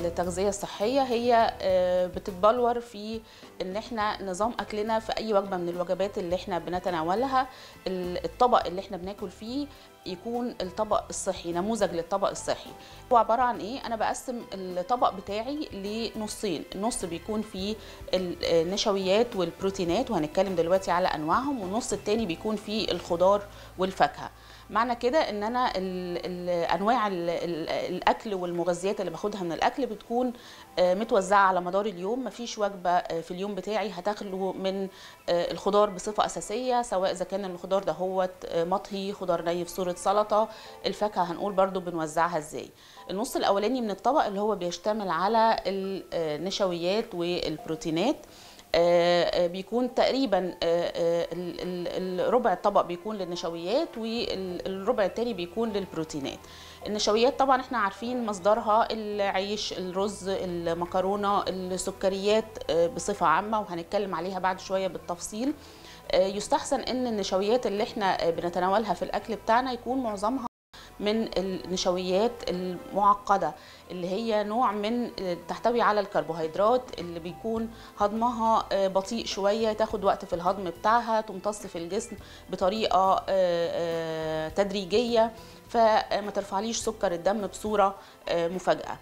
التغذيه الصحيه هي بتتبلور في ان احنا نظام اكلنا في اي وجبه من الوجبات اللي احنا بنتناولها الطبق اللي احنا بناكل فيه يكون الطبق الصحي نموذج للطبق الصحي هو عباره عن ايه انا بقسم الطبق بتاعي لنصين النص بيكون فيه النشويات والبروتينات وهنتكلم دلوقتي على انواعهم والنص التاني بيكون فيه الخضار والفاكهه معنى كده ان انا ال ال انواع ال ال الاكل والمغذيات اللي باخدها من الاكل بتكون متوزعه على مدار اليوم مفيش وجبه في اليوم بتاعي هتخلو من الخضار بصفه اساسيه سواء اذا كان الخضار ده هو مطهي خضار ني في صوره سلطه الفاكهه هنقول برضو بنوزعها ازاي النص الاولاني من الطبق اللي هو بيشتمل على النشويات والبروتينات بيكون تقريبا الربع الطبق بيكون للنشويات والربع التاني بيكون للبروتينات النشويات طبعا احنا عارفين مصدرها العيش الرز المكرونه السكريات بصفه عامه وهنتكلم عليها بعد شويه بالتفصيل يستحسن ان النشويات اللي احنا بنتناولها في الاكل بتاعنا يكون معظمها من النشويات المعقدة اللي هي نوع من تحتوي على الكربوهيدرات اللي بيكون هضمها بطيء شوية تاخد وقت في الهضم بتاعها تمتص في الجسم بطريقة تدريجية فما ترفعليش سكر الدم بصورة مفاجئة